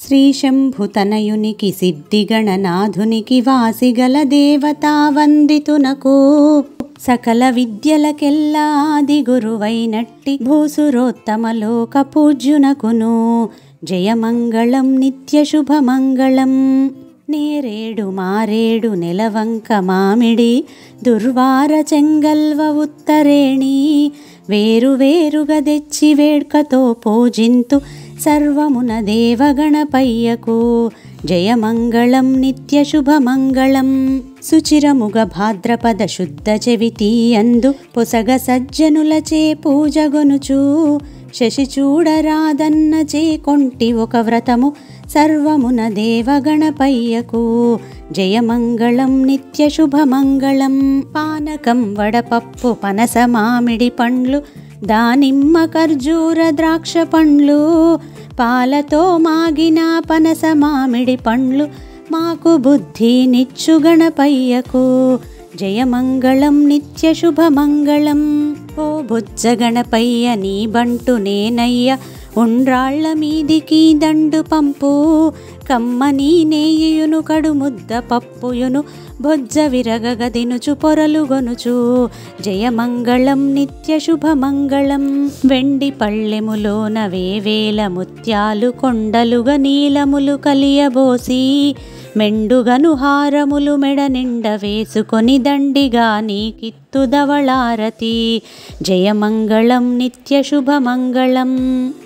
శ్రీశంభుతనయునికి సిద్ధిగణనాథునికి వాసిగల దేవతా వందితునకు సకల విద్యలకెల్లా ఆది గురువైనట్టి భూసురోత్తమ లోక పూజ్యునకును జయమంగళం నిత్య శుభమంగళం నేరేడు మారేడు నెలవంక మామిడి దుర్వార చెంగల్వ ఉత్తరేణి వేరు వేరుగా తెచ్చి వేడ్కతో పూజింతు సర్వమున దేవగణపయ్యకు జయమంగళం నిత్య శుభమంగళం సుచిరముగ భాద్రపద శుద్ధ చెవితి అందు పొసగ సజ్జనులచే పూజగొనుచు శశి చూడరాదన్న చేకొంటి ఒక వ్రతము సర్వమున దేవగణపయ్యకు జయమంగళం నిత్య శుభమంగళం పానకం వడపప్పు పనస మామిడి పండ్లు దానిమ్మ ఖర్జూర ద్రాక్ష పండ్లు పాలతో మాగిన పనస మామిడి పండ్లు మాకు బుద్ధి నిచ్చు గణపయ్యకు జయమంగళం నిత్య శుభమంగళం ఓ బుజ్జ గణపయ్య నీ బంటు నేనయ్య ఉండ్రాళ్ల మీదికి దండు పంపు కమ్మని నేయును కడు ముద్ద పప్పుయును బొజ్జ విరగగ దినుచు పొరలు గొనుచు జయమంగళం నిత్య శుభమంగళం వెండి పళ్ళెములోన వేవేల ముత్యాలు కొండలుగా నీలములు కలియబోసి మెండుగను హారములు మెడ నిండ వేసుకొని దండిగా నీకిత్తు దవళారతి జయమంగళం నిత్య శుభమంగళం